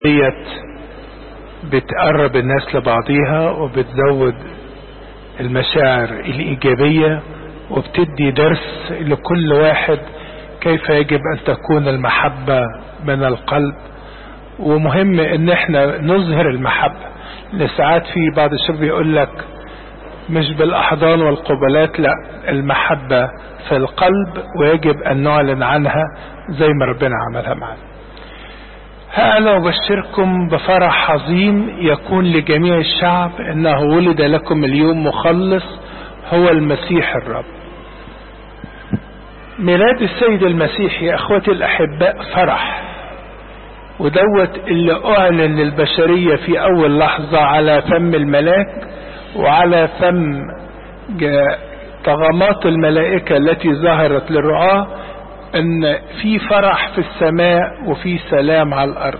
ديت بتقرب الناس لبعضيها وبتزود المشاعر الإيجابية وبتدي درس لكل واحد كيف يجب أن تكون المحبة من القلب ومهم ان احنا نظهر المحبة لساعات في بعض الشباب يقول لك مش بالاحضان والقبلات لا المحبة في القلب ويجب ان نعلن عنها زي ما ربنا عملها معنا ها أنا أبشركم بفرح عظيم يكون لجميع الشعب إنه ولد لكم اليوم مخلص هو المسيح الرب ميلاد السيد المسيح يا أخوتي الأحباء فرح ودوت اللي أعلن للبشرية في أول لحظة على فم الملاك وعلى فم طغمات الملائكة التي ظهرت للرعاة ان في فرح في السماء وفي سلام على الارض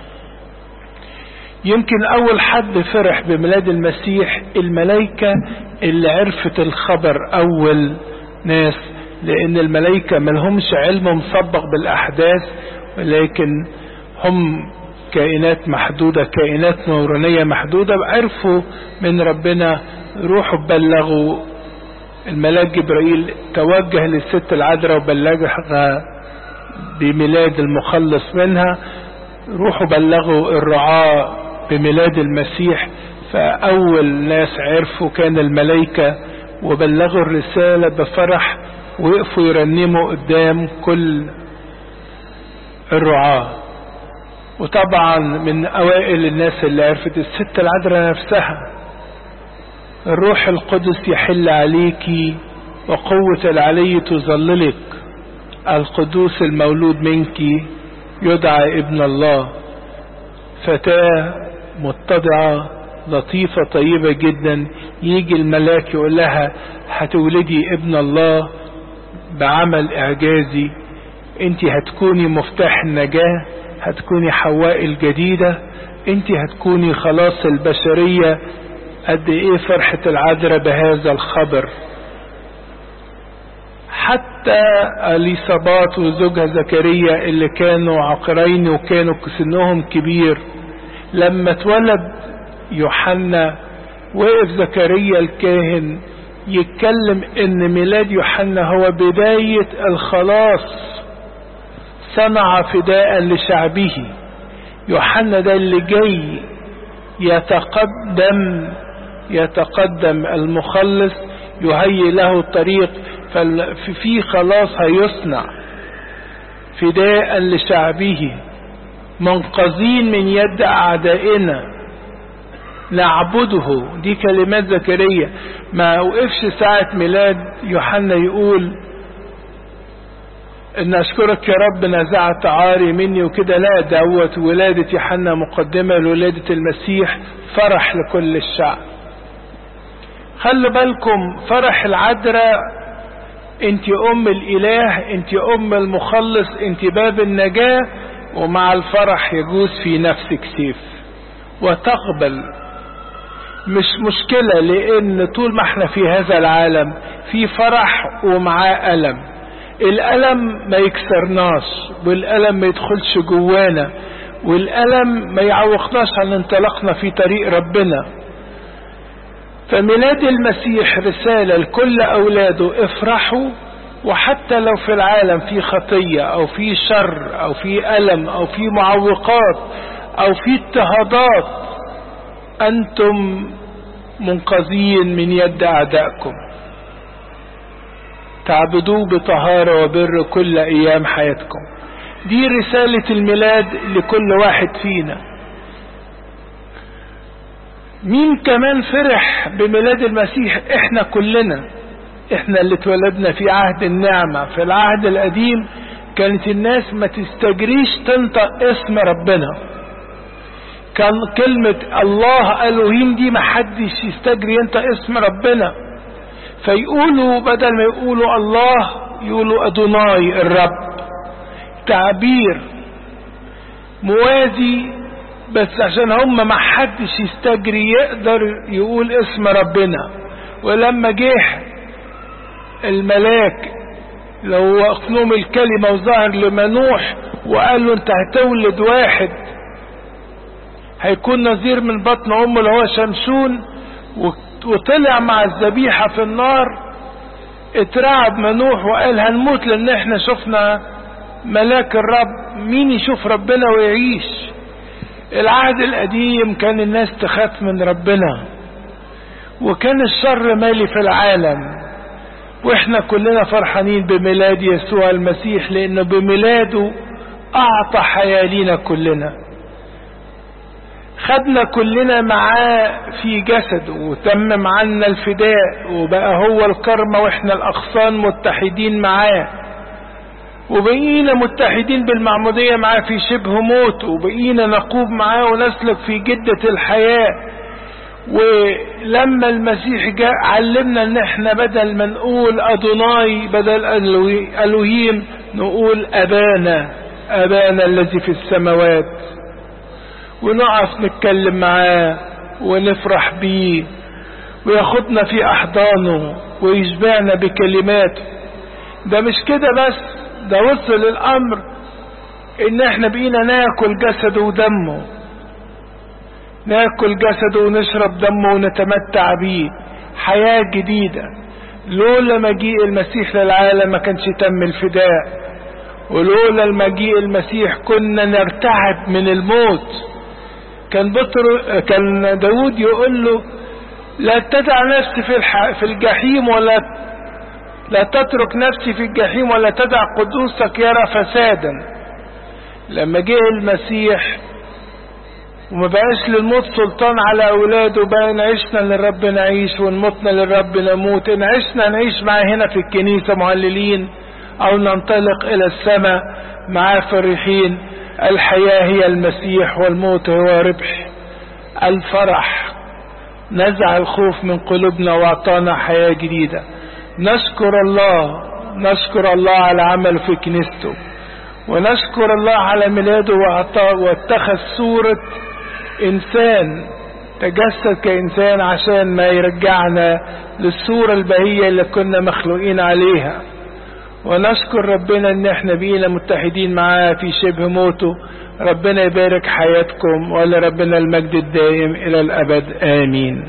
يمكن اول حد فرح بميلاد المسيح الملائكة اللي عرفت الخبر اول ناس لان الملائكة ملهمش علم مسبق بالاحداث ولكن هم كائنات محدودة كائنات نورانية محدودة عرفوا من ربنا روحوا بلغوا الملاك جبرائيل توجه للست العذراء وبلغها بميلاد المخلص منها روحوا بلغوا الرعاة بميلاد المسيح فأول ناس عرفوا كان الملائكة وبلغوا الرسالة بفرح وقفوا يرنموا قدام كل الرعاة وطبعا من أوائل الناس اللي عرفت الست العذراء نفسها الروح القدس يحل عليك وقوة العلي تظللك القدوس المولود منك يدعى ابن الله فتاة متضعة لطيفة طيبة جدا يجي الملاك يقول لها هتولدي ابن الله بعمل اعجازي انت هتكوني مفتاح النجاة هتكوني حواء الجديدة انت هتكوني خلاص البشرية قد ايه فرحة العذراء بهذا الخبر حتى اليصابات وزوجها زكريا اللي كانوا عقرين وكانوا سنهم كبير لما اتولد يوحنا وقف زكريا الكاهن يتكلم ان ميلاد يوحنا هو بداية الخلاص صنع فداء لشعبه يوحنا ده اللي جاي يتقدم يتقدم المخلص يهيئ له الطريق ففي خلاص هيصنع فداء لشعبه منقذين من يد أعدائنا نعبده دي كلمات زكريا ما وقفش ساعة ميلاد يوحنا يقول ان اشكرك يا رب نزعت عاري مني وكده لا دوت ولادة يوحنا مقدمة لولادة المسيح فرح لكل الشعب خلوا بالكم فرح العذراء انت ام الاله انت ام المخلص انت باب النجاة ومع الفرح يجوز في نفسك سيف وتقبل مش مشكلة لان طول ما احنا في هذا العالم في فرح ومعاه ألم الألم ما يكسرناش والألم ما يدخلش جوانا والألم ما يعوقناش عن انطلاقنا في طريق ربنا فميلاد المسيح رسالة لكل أولاده افرحوا وحتى لو في العالم في خطية أو في شر أو في ألم أو في معوقات أو في اضطهادات أنتم منقذين من يد أعدائكم تعبدوه بطهارة وبر كل أيام حياتكم دي رسالة الميلاد لكل واحد فينا مين كمان فرح بميلاد المسيح احنا كلنا احنا اللي اتولدنا في عهد النعمة في العهد القديم كانت الناس ما تستجريش تنطق اسم ربنا كان كلمة الله ألوهيم دي ما حدش يستجري ينطق اسم ربنا فيقولوا بدل ما يقولوا الله يقولوا أدوناي الرب تعبير موازي بس عشان هم ما حدش يستجري يقدر يقول اسم ربنا ولما جه الملاك لو اقنوم الكلمة وظهر لمنوح وقال له انت هتولد واحد هيكون نذير من بطن امه اللي هو شمشون وطلع مع الذبيحة في النار اترعب منوح وقال هنموت لان احنا شفنا ملاك الرب مين يشوف ربنا ويعيش العهد القديم كان الناس تخاف من ربنا وكان الشر مالي في العالم واحنا كلنا فرحانين بميلاد يسوع المسيح لانه بميلاده اعطى حياة لينا كلنا خدنا كلنا معاه في جسده وتمم عنا الفداء وبقى هو الكرمة واحنا الاغصان متحدين معاه وبقينا متحدين بالمعمودية معاه في شبه موت وبقينا نقوم معاه ونسلك في جدة الحياة ولما المسيح جاء علمنا ان احنا بدل ما نقول ادوناي بدل الوهيم نقول ابانا ابانا الذي في السماوات ونقف نتكلم معاه ونفرح بيه وياخدنا في احضانه ويشبعنا بكلماته ده مش كده بس ده وصل الامر ان احنا بقينا ناكل جسده ودمه ناكل جسده ونشرب دمه ونتمتع بيه حياة جديدة لولا مجيء المسيح للعالم ما كانش تم الفداء ولولا المجيء المسيح كنا نرتعب من الموت كان بطر كان داود يقول له لا تدع نفسي في الح... في الجحيم ولا لا تترك نفسي في الجحيم ولا تدع قدوسك يرى فسادا لما جه المسيح وما بقاش للموت سلطان على اولاده بقى ان عشنا للرب نعيش وان متنا للرب نموت ان عشنا نعيش معاه هنا في الكنيسة مهللين او ننطلق الى السماء معاه فرحين الحياة هي المسيح والموت هو ربح الفرح نزع الخوف من قلوبنا واعطانا حياة جديدة نشكر الله نشكر الله على عمله في كنيسته ونشكر الله على ميلاده واتخذ صورة انسان تجسد كانسان عشان ما يرجعنا للصورة البهية اللي كنا مخلوقين عليها ونشكر ربنا ان احنا بقينا متحدين معاه في شبه موته ربنا يبارك حياتكم ولربنا المجد الدائم الى الابد امين